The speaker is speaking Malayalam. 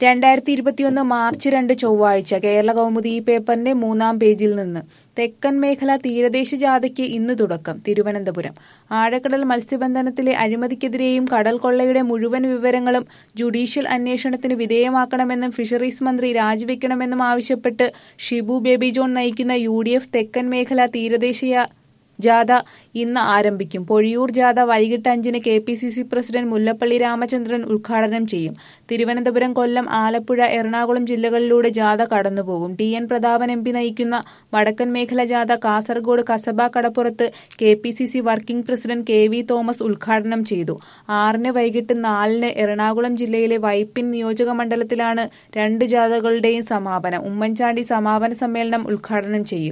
രണ്ടായിരത്തി ഇരുപത്തിയൊന്ന് മാർച്ച് രണ്ട് ചൊവ്വാഴ്ച കേരള കൗമുദി ഈ പേപ്പറിന്റെ മൂന്നാം പേജിൽ നിന്ന് തെക്കൻ മേഖല തീരദേശ ജാഥയ്ക്ക് ഇന്ന് തുടക്കം തിരുവനന്തപുരം ആഴക്കടൽ മത്സ്യബന്ധനത്തിലെ അഴിമതിക്കെതിരെയും കടൽ കൊള്ളയുടെ മുഴുവൻ വിവരങ്ങളും ജുഡീഷ്യൽ അന്വേഷണത്തിന് വിധേയമാക്കണമെന്നും ഫിഷറീസ് മന്ത്രി രാജിവെക്കണമെന്നും ആവശ്യപ്പെട്ട് ഷിബു ബേബി ജോൺ നയിക്കുന്ന യു തെക്കൻ മേഖല തീരദേശ ജാഥ ഇന്ന് ആരംഭിക്കും പൊഴിയൂർ ജാഥ വൈകിട്ട് അഞ്ചിന് K P C C president Mullappally Ramachandran ഉദ്ഘാടനം ചെയ്യും തിരുവനന്തപുരം കൊല്ലം ആലപ്പുഴ എറണാകുളം ജില്ലകളിലൂടെ ജാഥ കടന്നുപോകും T N Prathapan M P നയിക്കുന്ന വടക്കൻ മേഖല ജാഥ കാസർഗോഡ് കസബ കടപ്പുറത്ത് K P C C working president K V Thomas ഉദ്ഘാടനം ചെയ്തു ആറിന് വൈകിട്ട് നാലിന് എറണാകുളം ജില്ലയിലെ വൈപ്പിൻ നിയോജക മണ്ഡലത്തിലാണ് രണ്ട് ജാഥകളുടെയും സമാപനം ഉമ്മൻചാണ്ടി സമാപന സമ്മേളനം ഉദ്ഘാടനം ചെയ്യും